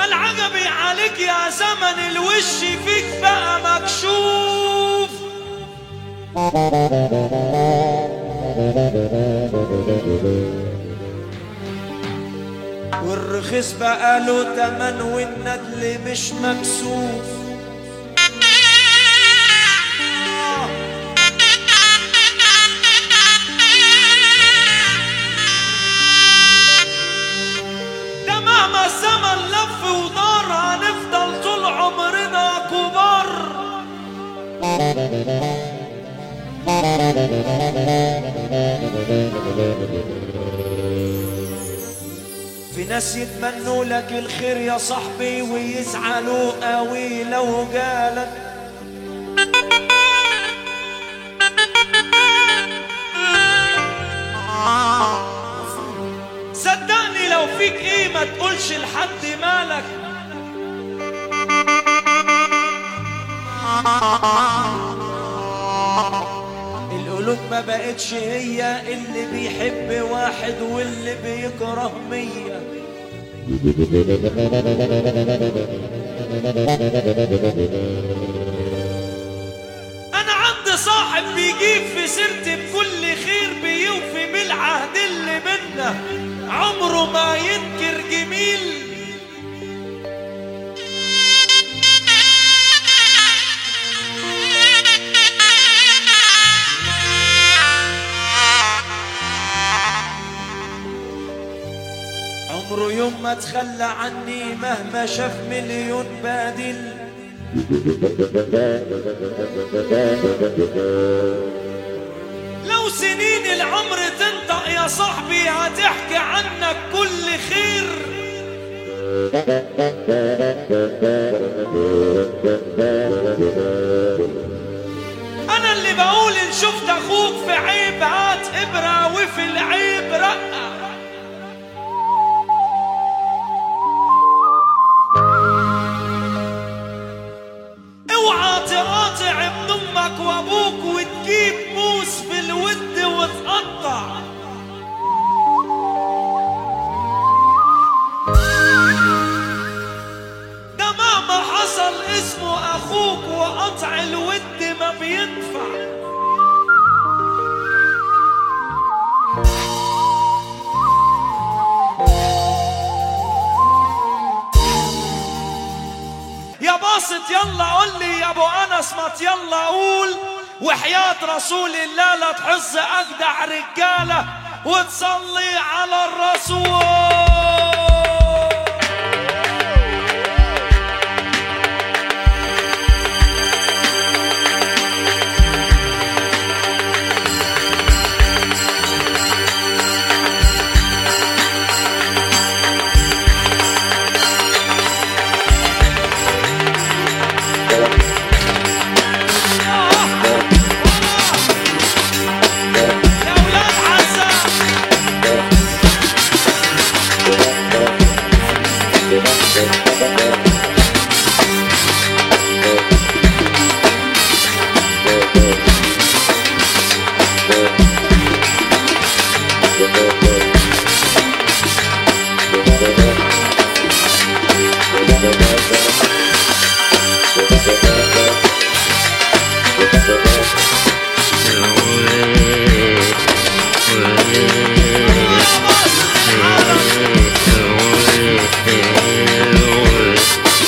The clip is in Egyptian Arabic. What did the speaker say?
العجبي عليك يا زمن الوش فيك بقى مكشوف والرخيص بقى له تمن والندل مش مكسوف ده مهما الزمن لف ودار هنفضل طول عمرنا كبار في ناس يتمنوا لك الخير يا صاحبي ويزعلوا قوي لو جالك صدقني لو فيك ايه ما تقولش لحد مالك القلوب ما بقتش هي اللي بيحب واحد واللي بيكره مية انا عندي صاحب بيجيب في سيرتي بكل خير بيوفي بالعهد اللي بينا عمره ما ينكر جميل عمره يوم ما تخلى عني مهما شاف مليون بادل لو سنين العمر تنطق يا صاحبي هتحكي عنك كل خير انا اللي بقول ان شفت اخوك في عيب هات ابره وفي العيب رقه اوعى تقاطع ابن امك وابوك وتجيب موس في الود وتقطع ده مهما حصل اسمه اخوك وقطع الود ما بينفع يا باسط يلا قول لي يا ابو انس ما يلا قول وحياة رسول الله لا تحز اجدع رجاله وتصلي على الرسول يا ولاد عسى يا باسط